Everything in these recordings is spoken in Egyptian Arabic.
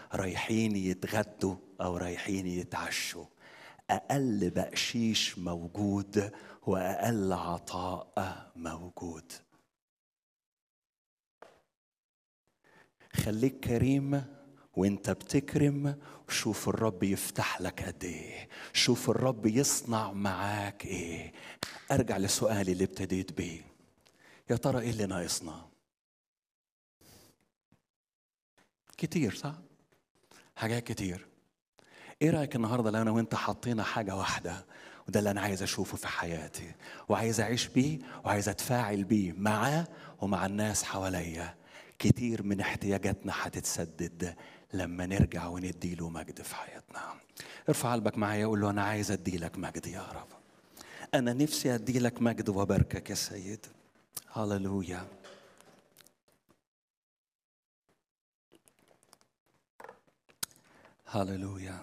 رايحين يتغدوا او رايحين يتعشوا اقل بقشيش موجود واقل عطاء موجود خليك كريم وانت بتكرم وشوف الرب يفتح لك قد ايه شوف الرب يصنع معاك ايه ارجع لسؤالي اللي ابتديت بيه يا ترى ايه اللي ناقصنا كتير صح حاجات كتير ايه رايك النهارده لو انا وانت حطينا حاجه واحده وده اللي انا عايز اشوفه في حياتي وعايز اعيش بيه وعايز اتفاعل بيه معاه ومع الناس حواليا كتير من احتياجاتنا هتتسدد لما نرجع وندي له مجد في حياتنا ارفع قلبك معايا وقول له انا عايز ادي لك مجد يا رب انا نفسي ادي لك مجد وباركك يا سيد هللويا هللويا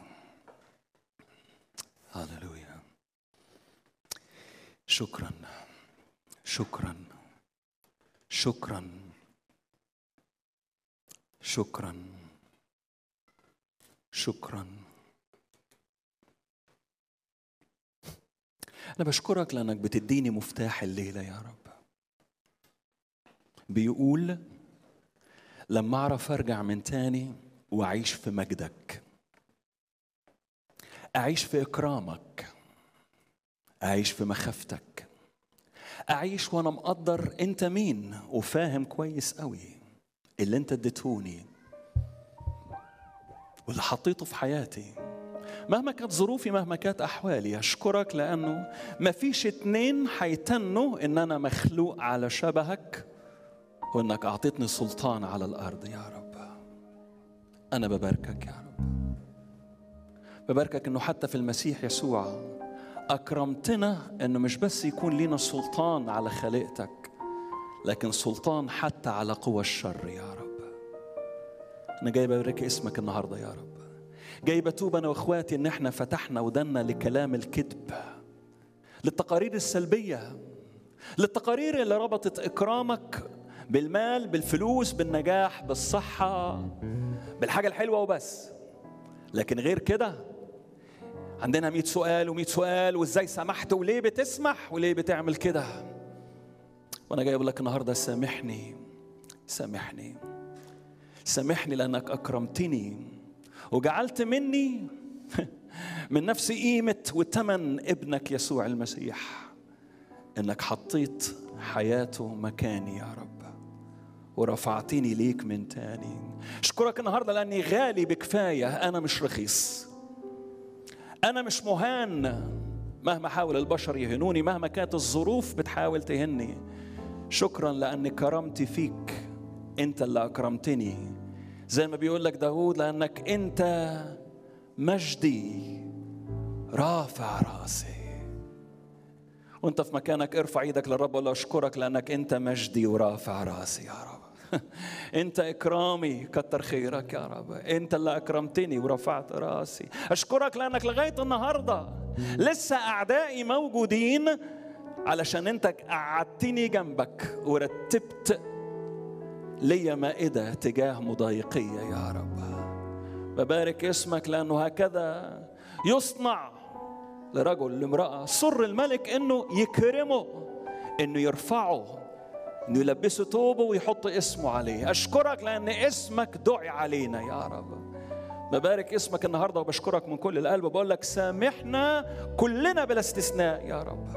هللويا شكرا شكرا شكرا شكرا شكرا انا بشكرك لانك بتديني مفتاح الليله يا رب بيقول لما اعرف ارجع من تاني واعيش في مجدك اعيش في اكرامك اعيش في مخافتك اعيش وانا مقدر انت مين وفاهم كويس قوي اللي انت اديتهوني واللي حطيته في حياتي مهما كانت ظروفي مهما كانت احوالي اشكرك لانه ما فيش اتنين هيتنوا ان انا مخلوق على شبهك وانك اعطيتني سلطان على الارض يا رب انا بباركك يا رب بباركك انه حتى في المسيح يسوع اكرمتنا انه مش بس يكون لنا سلطان على خليقتك لكن سلطان حتى على قوى الشر يا رب انا جاي ببارك اسمك النهارده يا رب جاي بتوب انا واخواتي ان احنا فتحنا ودنا لكلام الكذب للتقارير السلبيه للتقارير اللي ربطت اكرامك بالمال بالفلوس بالنجاح بالصحه بالحاجه الحلوه وبس لكن غير كده عندنا مئة سؤال ومئة سؤال وازاي سمحت وليه بتسمح وليه بتعمل كده وانا جاي اقول لك النهارده سامحني سامحني سامحني لانك اكرمتني وجعلت مني من نفس قيمه وثمن ابنك يسوع المسيح انك حطيت حياته مكاني يا رب ورفعتني ليك من تاني اشكرك النهارده لاني غالي بكفايه انا مش رخيص انا مش مهان مهما حاول البشر يهنوني مهما كانت الظروف بتحاول تهني شكرا لاني كرمتي فيك انت اللي اكرمتني زي ما بيقول لك داود لانك انت مجدي رافع راسي وانت في مكانك ارفع ايدك للرب وقول له اشكرك لانك انت مجدي ورافع راسي يا رب انت اكرامي كتر خيرك يا رب انت اللي اكرمتني ورفعت راسي اشكرك لانك لغايه النهارده لسه اعدائي موجودين علشان انت قعدتني جنبك ورتبت ليا مائده تجاه مضايقيه يا رب ببارك اسمك لانه هكذا يصنع لرجل لامراه سر الملك انه يكرمه انه يرفعه انه يلبسه توبه ويحط اسمه عليه اشكرك لان اسمك دعي علينا يا رب ببارك اسمك النهارده وبشكرك من كل القلب وبقول لك سامحنا كلنا بلا استثناء يا رب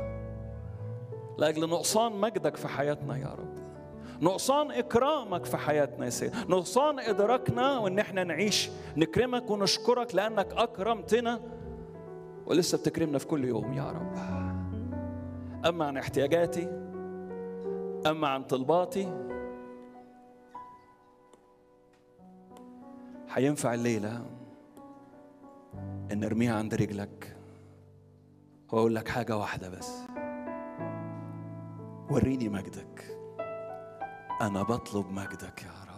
لاجل نقصان مجدك في حياتنا يا رب نقصان اكرامك في حياتنا يا سيد نقصان ادراكنا وان احنا نعيش نكرمك ونشكرك لانك اكرمتنا ولسه بتكرمنا في كل يوم يا رب اما عن احتياجاتي اما عن طلباتي هينفع الليله ان ارميها عند رجلك واقول لك حاجه واحده بس وريني مجدك انا بطلب مجدك يا رب